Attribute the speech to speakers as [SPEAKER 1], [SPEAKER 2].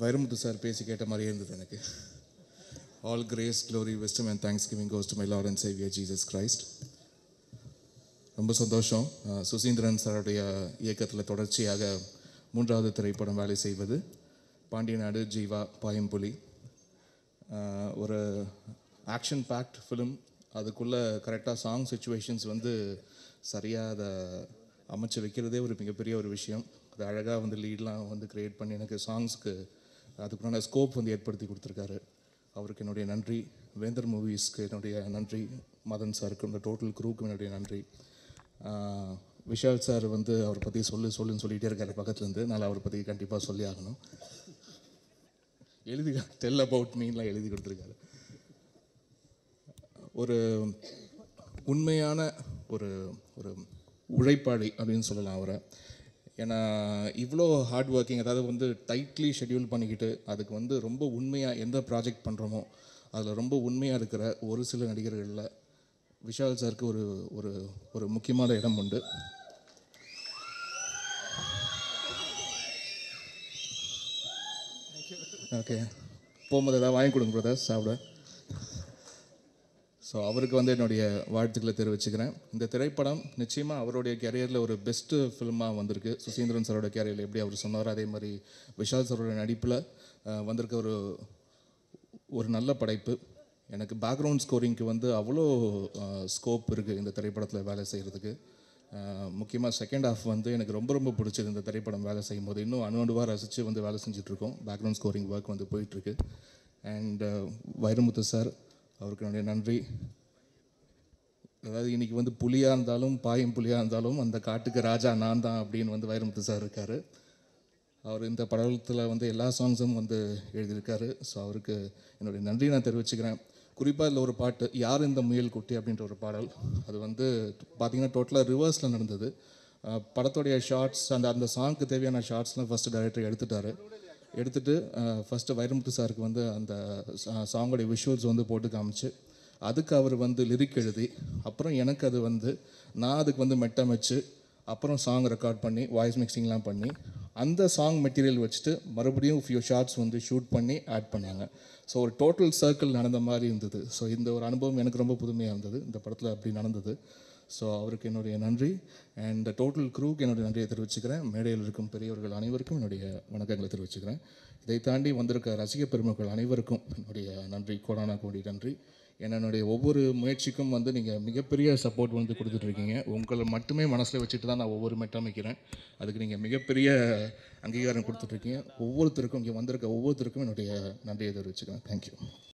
[SPEAKER 1] Vairamuthu sir பேசி கேட்ட மாதிரியே இருந்தது எனக்கு all grace glory wisdom and thanks giving goes to my lord and saviour Jesus Christ ரொம்ப சந்தோஷம் அஹ், சுசீந்திரன் சாருடைய இயக்கத்தில் தொடர்ச்சியாக மூன்றாவது திரைப்படம் வேலை செய்வது பாண்டியநாடு ஜீவா பாயம்புலி அஹ், ஒரு ஆக்ஷன் பேக்ட் ஃபிலிம் அதுக்குள்ளே கரெக்டாக சாங் சுச்சுவேஷன்ஸ் வந்து சரியாக அதை அமைச்சு வைக்கிறதே ஒரு மிகப்பெரிய ஒரு விஷயம் அது அழகாக வந்து லீட்லாம் வந்து க்ரியேட் பண்ணி எனக்கு சாங்ஸ்க்கு அதுக்குண்டான ஸ்கோப் வந்து ஏற்படுத்தி கொடுத்துருக்காரு அவருக்கு என்னுடைய நன்றி வேந்தர் மூவிஸ்க்கு என்னுடைய நன்றி மதன் சாருக்கு இந்த டோட்டல் குரூக்கு என்னுடைய நன்றி ஆஹ் விஷால் சார் வந்து அவரை பற்றி சொல்லு சொல்லுன்னு சொல்லிகிட்டே இருக்காரு பக்கத்துலேருந்து நான் அவரை பற்றி கண்டிப்பாக சொல்லி ஆகணும் எழுதி டெல் அபவுட் மீன்லாம் எழுதி கொடுத்துருக்காரு ஒரு உண்மையான ஒரு ஒரு உழைப்பாளி அப்படின்னு சொல்லலாம் அவரை ஏன்னா இவ்வளோ ஹார்ட் ஒர்க்கிங் அதாவது வந்து டைட்லி ஷெட்யூல் பண்ணிக்கிட்டு அதுக்கு வந்து ரொம்ப உண்மையாக எந்த ப்ராஜெக்ட் பண்ணுறோமோ அதில் ரொம்ப உண்மையாக இருக்கிற ஒரு சில நடிகர்களில் விஷால் சாருக்கு ஒரு ஒரு ஒரு முக்கியமான இடம் உண்டு ஓகே போகும்போது ஏதாவது வாங்கி கொடுங்க பிரதர் சாப்பிட ஸோ அவருக்கு வந்து என்னுடைய வாழ்த்துக்களை தெரிவிச்சுக்கிறேன் இந்த திரைப்படம் நிச்சயமாக அவருடைய கேரியரில் ஒரு பெஸ்ட்டு ஃபிலிமாக வந்திருக்கு சுசீந்திரன் சாரோட கேரியரில் எப்படி அவர் சொன்னாரோ அதே மாதிரி விஷால் சாரோட நடிப்பில் அஹ், வந்திருக்க ஒரு ஒரு நல்ல படைப்பு எனக்கு பேக்ரவுண்ட் ஸ்கோரிங்க்கு வந்து அவ்வளோ ஸ்கோப் இருக்குது இந்த திரைப்படத்தில் வேலை செய்கிறதுக்கு முக்கியமாக செகண்ட் ஹாஃப் வந்து எனக்கு ரொம்ப ரொம்ப பிடிச்சது இந்த திரைப்படம் வேலை செய்யும் போது இன்னும் அணு அணுவாக ரசித்து வந்து வேலை செஞ்சுட்ருக்கோம் பேக்ரவுண்ட் ஸ்கோரிங் ஒர்க் வந்து போயிட்டுருக்கு அண்ட் வைரமுத்து சார் அவருக்கு என்னுடைய நன்றி அதாவது இன்னைக்கு வந்து புலியாக இருந்தாலும் பாயும் புலியாக இருந்தாலும் அந்த காட்டுக்கு ராஜா நான் தான் அப்படின்னு வந்து வைரமுத்து சார் இருக்கார் அவர் இந்த படத்தில் வந்து எல்லா சாங்ஸும் வந்து எழுதியிருக்காரு ஸோ அவருக்கு என்னுடைய நன்றி நான் தெரிவிச்சுக்கிறேன் குறிப்பாக இதில் ஒரு பாட்டு யார் இந்த முயல் குட்டி அப்படின்ற ஒரு பாடல் அது வந்து பார்த்தீங்கன்னா டோட்டலாக ரிவர்ஸில் நடந்தது அஹ் படத்துடைய ஷார்ட்ஸ் அந்த அந்த சாங்க்கு தேவையான ஷார்ட்ஸ்லாம் ஃபஸ்ட்டு டைரக்டர் எடுத்துட்டாரு எடுத்துட்டு ஃபஸ்ட்டு வைரமுத்து சாருக்கு வந்து அந்த சாங்கோடைய விஷுவல்ஸ் வந்து போட்டு காமிச்சு அதுக்கு அவர் வந்து லிரிக் எழுதி அப்புறம் எனக்கு அது வந்து நான் அதுக்கு வந்து மெட்டமைச்சு அப்புறம் சாங் ரெக்கார்ட் பண்ணி வாய்ஸ் மிக்சிங்லாம் பண்ணி அந்த சாங் மெட்டீரியல் வச்சுட்டு மறுபடியும் ஃபியூ ஷார்ட்ஸ் வந்து ஷூட் பண்ணி ஆட் பண்ணாங்க ஸோ ஒரு டோட்டல் சர்க்கிள் நடந்த மாதிரி இருந்தது ஸோ இந்த ஒரு அனுபவம் எனக்கு ரொம்ப புதுமையாக இருந்தது இந்த படத்தில் அப்படி நடந்தது ஸோ அவருக்கு என்னுடைய நன்றி அண்ட் டோட்டல் க்ரூக்கு என்னுடைய நன்றியை தெரிவிச்சுக்கிறேன் மேடையில் இருக்கும் பெரியவர்கள் அனைவருக்கும் என்னுடைய வணக்கங்களை தெரிவிச்சுக்கிறேன் இதை தாண்டி வந்திருக்க ரசிக பெருமக்கள் அனைவருக்கும் என்னுடைய நன்றி கோடானா கோடி நன்றி ஏன்னா என்னுடைய ஒவ்வொரு முயற்சிக்கும் வந்து நீங்கள் மிகப்பெரிய சப்போர்ட் வந்து கொடுத்துட்ருக்கீங்க உங்களை மட்டுமே மனசில் வச்சுட்டு தான் நான் ஒவ்வொரு மெட்டமைக்கிறேன் அதுக்கு நீங்கள் மிகப்பெரிய அங்கீகாரம் கொடுத்துட்ருக்கீங்க ஒவ்வொருத்தருக்கும் இங்கே வந்திருக்க ஒவ்வொருத்தருக்கும் என்னுடைய நன்றியை தெரிவிச்சுக்கிறேன் தேங்க்யூ